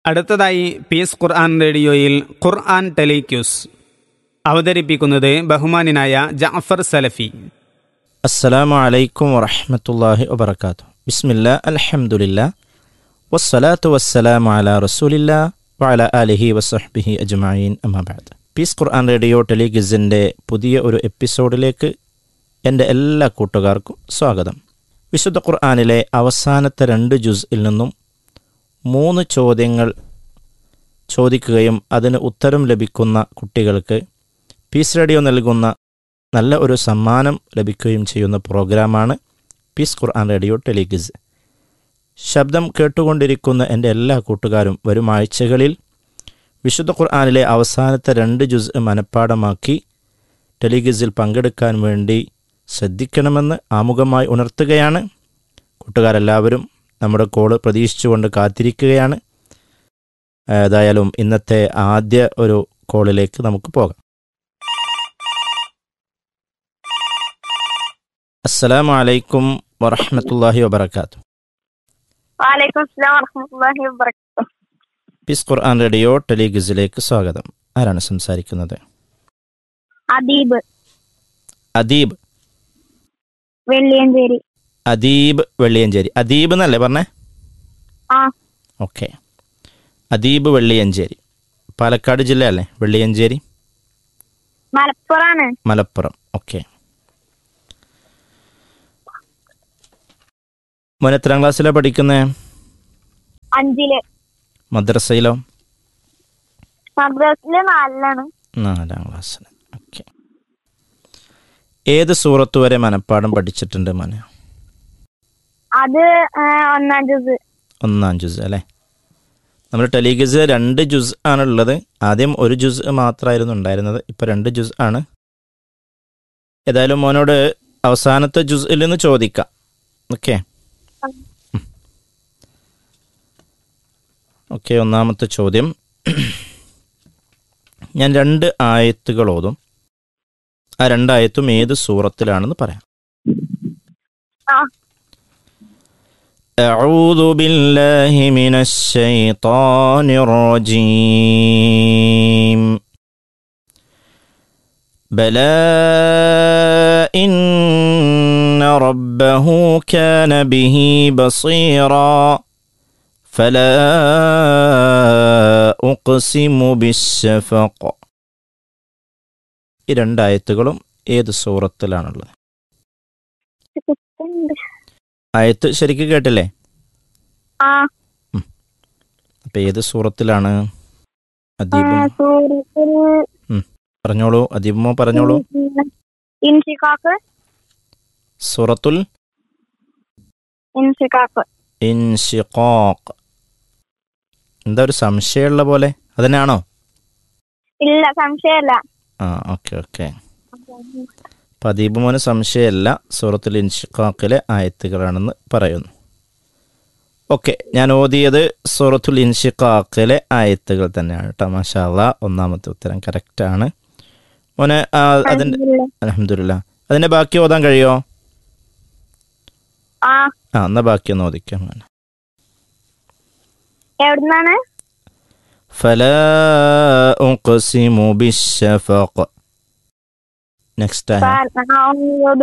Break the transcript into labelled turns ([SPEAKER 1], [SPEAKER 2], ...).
[SPEAKER 1] അടുത്തതായി പീസ് ഖുർആൻ റേഡിയോയിൽ ഖുർആൻ ടെലിക്യൂസ് അവതരിപ്പിക്കുന്നത് ബഹുമാനായ ജാഫർ സലഫി
[SPEAKER 2] അസ്സലാമു അലൈക്കും വറഹ്മത്തുള്ളാഹി വബർക്കാത്തു ബിസ്മില്ലാ അൽഹംദുലില്ലാ വസ്സലാത്തു വസ്സലാമു അലാ റസൂലില്ലാ വഅല ആലിഹി വസഹ്ബിഹി അജ്മഈൻ അമ്മാ ബഅദ് പീസ് ഖുർആൻ റേഡിയോ ടെലിഗിസിൻ്റെ പുതിയ ഒരു എപ്പിസോഡിലേക്ക് എൻ്റെ എല്ലാ കൂട്ടുകാർക്കും സ്വാഗതം വിശുദ്ധ ഖുർആനിലെ അവസാനത്തെ രണ്ട് ജുസ്ഇൽ നിന്നും മൂന്ന് ചോദ്യങ്ങൾ ചോദിക്കുകയും അതിന് ഉത്തരം ലഭിക്കുന്ന കുട്ടികൾക്ക് പീസ് റേഡിയോ നൽകുന്ന നല്ല ഒരു സമ്മാനം ലഭിക്കുകയും ചെയ്യുന്ന പ്രോഗ്രാമാണ് പീസ് ഖുർആൻ റേഡിയോ ടെലിഗിസ് ശബ്ദം കേട്ടുകൊണ്ടിരിക്കുന്ന എൻ്റെ എല്ലാ കൂട്ടുകാരും വരും ആഴ്ചകളിൽ വിശുദ്ധ ഖുർആനിലെ അവസാനത്തെ രണ്ട് ജുസ് മനഃപ്പാടമാക്കി ടെലിഗിസിൽ പങ്കെടുക്കാൻ വേണ്ടി ശ്രദ്ധിക്കണമെന്ന് ആമുഖമായി ഉണർത്തുകയാണ് കൂട്ടുകാരെല്ലാവരും നമ്മുടെ കോള് പ്രതീക്ഷിച്ചുകൊണ്ട് കാത്തിരിക്കുകയാണ് ഏതായാലും ഇന്നത്തെ ആദ്യ ഒരു കോളിലേക്ക് നമുക്ക് പോകാം അസ്സലാമു അലൈക്കും വറഹ്മത്തുള്ളാഹി വബർക്കാത്തു
[SPEAKER 3] വാലൈക്കും അസ്സലാം വറഹ്മത്തുള്ളാഹി വബറകാതുഹു
[SPEAKER 2] പീസ് ഖുർആൻ റേഡിയോ ടെലിഗിസിലേക്ക് സ്വാഗതം ആരാണ് സംസാരിക്കുന്നത്
[SPEAKER 3] അദീബ്
[SPEAKER 2] അദീബ്
[SPEAKER 3] വെള്ളിയഞ്ചേരി
[SPEAKER 2] അദീബ് വെള്ളിയഞ്ചേരി അദീബ് എന്നല്ലേ പറഞ്ഞേ
[SPEAKER 3] ആ
[SPEAKER 2] ഓക്കെ അദീബ് വെള്ളിയഞ്ചേരി പാലക്കാട് ജില്ല അല്ലേ വെള്ളിയഞ്ചേരി
[SPEAKER 3] മലപ്പുറാണ്
[SPEAKER 2] മലപ്പുറം ഓക്കെ മോൻ എത്രാം ക്ലാസ്സിലാണ് പഠിക്കുന്നത്
[SPEAKER 3] അഞ്ചില്
[SPEAKER 2] മദ്രസയിലോ
[SPEAKER 3] മദ്രസില് നാലിലാണ്
[SPEAKER 2] നാലാം ക്ലാസ്സിൽ ഓക്കെ ഏത് സൂറത്ത് വരെ മനഃപ്പാടം പഠിച്ചിട്ടുണ്ട് മോനെ
[SPEAKER 3] അത് ആ, ഒന്നാം ജുസ്
[SPEAKER 2] ഒന്നാം ജുസ് അല്ലേ നമ്മൾ ടെലിഗസ് രണ്ട് ജുസ് ആണുള്ളത് ആദ്യം ഒരു ജുസ് മാത്രമായിരുന്നു ഉണ്ടായിരുന്നത് ഇപ്പോൾ രണ്ട് ജുസ് ആണ് ഏതായാലും മോനോട് അവസാനത്തെ ജുസിൽ നിന്ന് ചോദിക്കാം ഓക്കെ ഓക്കെ ഒന്നാമത്തെ ചോദ്യം ഞാൻ രണ്ട് ആയത്തുകൾ ഓതും ആ രണ്ടായത്തും ഏത് സൂറത്തിലാണെന്ന് പറയാം
[SPEAKER 3] ആ
[SPEAKER 2] أعوذ بالله من الشيطان الرجيم بلى إن ربه كان به بصيرا فلا أقسم بالشفق ഈ രണ്ടായത്തുകളും ഏത് സൂറത്തിലാണുള്ളത്
[SPEAKER 3] കിട്ടുന്നുണ്ട്.
[SPEAKER 2] ആയത്ത് ശരിക്കും കേട്ടില്ലേ
[SPEAKER 3] ആ
[SPEAKER 2] അപ്പൊ ഏത് സൂറത്തിലാണ്
[SPEAKER 3] ആ,
[SPEAKER 2] അദീബും
[SPEAKER 3] സൂറത്തുൽ
[SPEAKER 2] പറഞ്ഞോളൂ അദീബുമോ പറഞ്ഞോളൂ
[SPEAKER 3] ഇൻഷിഖാഖ്
[SPEAKER 2] സൂറത്തുൽ
[SPEAKER 3] ഇൻഷിഖാഖ്
[SPEAKER 2] ഇൻഷിഖാഖ് എന്താ ഒരു സംശയമുള്ള പോലെ അതിനാണോ
[SPEAKER 3] ഇല്ല സംശയമല്ല
[SPEAKER 2] ആ ഓക്കെ ഓക്കെ അപ്പം അദീബുമോന് സംശയമല്ല സൂറത്തുൽ ഇൻഷിഖാഖിലെ ആയത്തുകളാണെന്ന് പറയുന്നു ഓക്കെ ഞാൻ ഓതിയത് സൂറത്തുൽ ഇൻഷിഖാഖിലെ ആയത്തുകൾ തന്നെയാണ് കേട്ടോ മാഷാല്ല ഒന്നാമത്തെ ഉത്തരം കറക്റ്റാണ് മോനെ ആ, അതിൻ്റെ അലഹമില്ല അതിൻ്റെ ബാക്കി ഓതാൻ കഴിയുമോ
[SPEAKER 3] ആ
[SPEAKER 2] ആ എന്നാ ബാക്കി ഒന്ന് ഓദിക്കാം മോനെ
[SPEAKER 3] എവിടുന്നാണ്
[SPEAKER 2] فلا أقسم بالشفق next time
[SPEAKER 3] أعوذ